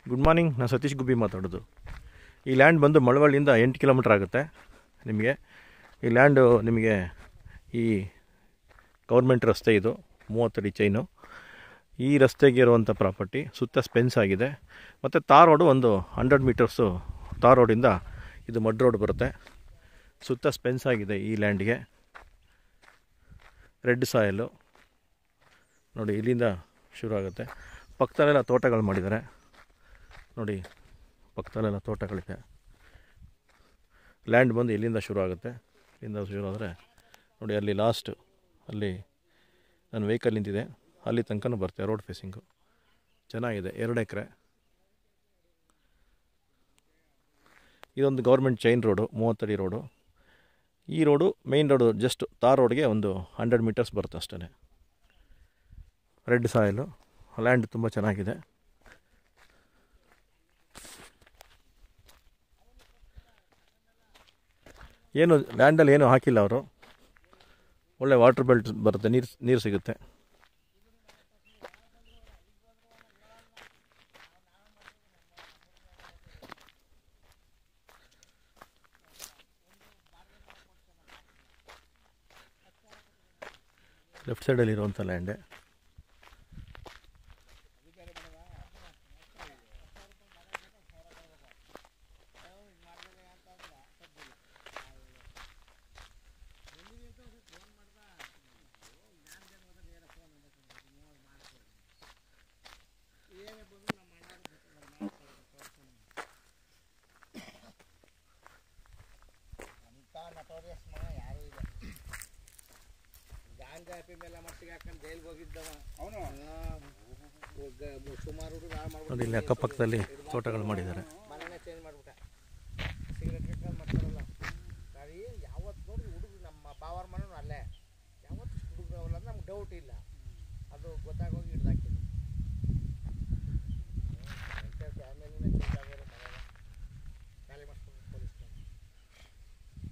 good morning ನಾನು ಸತೀಶ್ ಗುಬ್ಬಿ ಮಾತಾಡೋದು ಈ ಲ್ಯಾಂಡ್ ಬಂದು ಮಳವಳ್ಳಿಯಿಂದ ಎಂಟು ಕಿಲೋಮೀಟ್ರ್ ಆಗುತ್ತೆ ನಿಮಗೆ ಈ ಲ್ಯಾಂಡು ನಿಮಗೆ ಈ ಗೌರ್ಮೆಂಟ್ ರಸ್ತೆ ಇದು ಮೂವತ್ತಡಿ ಚೈನು ಈ ರಸ್ತೆಗೆ ಇರುವಂಥ ಪ್ರಾಪರ್ಟಿ ಸುತ್ತ ಸ್ಪೆನ್ಸ್ ಆಗಿದೆ ಮತ್ತು ತಾರ್ ರೋಡು ಒಂದು ಹಂಡ್ರೆಡ್ ಮೀಟರ್ಸು ತಾರ್ ರೋಡಿಂದ ಇದು ಮಡ್ ರೋಡ್ ಬರುತ್ತೆ ಸುತ್ತ ಸ್ಪೆನ್ಸ್ ಆಗಿದೆ ಈ ಲ್ಯಾಂಡ್ಗೆ ರೆಡ್ ಸಾಯಲು ನೋಡಿ ಇಲ್ಲಿಂದ ಶುರು ಆಗುತ್ತೆ ಪಕ್ಕದಲ್ಲೆಲ್ಲ ತೋಟಗಳು ಮಾಡಿದ್ದಾರೆ ನೋಡಿ ಪಕ್ಕದಲ್ಲೆಲ್ಲ ತೋಟಗಳಿದೆ ಲ್ಯಾಂಡ್ ಬಂದು ಇಲ್ಲಿಂದ ಶುರು ಆಗುತ್ತೆ ಇಲ್ಲಿಂದ ಶುರು ಆದರೆ ನೋಡಿ ಅಲ್ಲಿ ಲಾಸ್ಟ್ ಅಲ್ಲಿ ನನ್ನ ವೆಹಿಕಲ್ ನಿಂತಿದೆ ಅಲ್ಲಿ ತನಕನೂ ಬರುತ್ತೆ ರೋಡ್ ಫೇಸಿಂಗು ಚೆನ್ನಾಗಿದೆ ಎರಡು ಎಕರೆ ಇದೊಂದು ಗೌರ್ಮೆಂಟ್ ಚೈನ್ ರೋಡು ಮೂವತ್ತಡಿ ರೋಡು ಈ road main road just tar ರೋಡ್ಗೆ ಒಂದು ಹಂಡ್ರೆಡ್ ಮೀಟರ್ಸ್ ಬರುತ್ತೆ ಅಷ್ಟೇ ರೆಡ್ ಸಾಯಿಲು ಲ್ಯಾಂಡ್ ತುಂಬ ಚೆನ್ನಾಗಿದೆ ಏನು ಲ್ಯಾಂಡಲ್ಲಿ ಏನು ಹಾಕಿಲ್ಲ ಅವರು ಒಳ್ಳೆ ವಾಟರ್ ಬೆಲ್ಟ್ ಬರುತ್ತೆ ನೀರು ನೀರು ಸಿಗುತ್ತೆ ಲೆಫ್ಟ್ ಸೈಡಲ್ಲಿ ಇರುವಂಥ ಲ್ಯಾಂಡೆ ಅಂತ ನಟೋರಿಯಸ್ ಮಗ ಯಾರು ಇಲ್ಲ ಗಾಂಜಾ ಹ್ಯಾಪಿ ಮೇಲೆ ಮಟ್ಟಿಗೆ ಹಾಕೊಂಡು ಜೈಲ್ಗೆ ಹೋಗಿದ್ದವ ಅವನು ಸುಮಾರು ಹುಡುಗ ಹಾಳು ನೋಡಿ ಮಾಡ್ಬಿಟ್ಟು ಇಲ್ಲಿ ಅಕ್ಕಪಕ್ಕದಲ್ಲಿ ತೋಟಗಳು ಮಾಡಿದ್ದಾರೆ ಮನೆನೇ ಚೇಂಜ್ ಮಾಡ್ಬಿಟ್ಟ ಸಿಗರೆಟ್ ಗಿಟ್ಕೊಂಡು ಮಾಡ್ತಾರಲ್ಲ ಗಾಡಿ ಯಾವತ್ತು ನೋಡಿ ಹುಡುಗ ನಮ್ಮ ಬಾವರ್ ಮನೂ ಅಲ್ಲೇ ಯಾವತ್ತು ಹುಡುಗರು ಅವಲ್ಲ ನಮ್ಗೆ ಡೌಟ್ ಇಲ್ಲ ಅದು ಗೊತ್ತಾಗೋಗಿ ಹಿಡ್ದಾಕಿ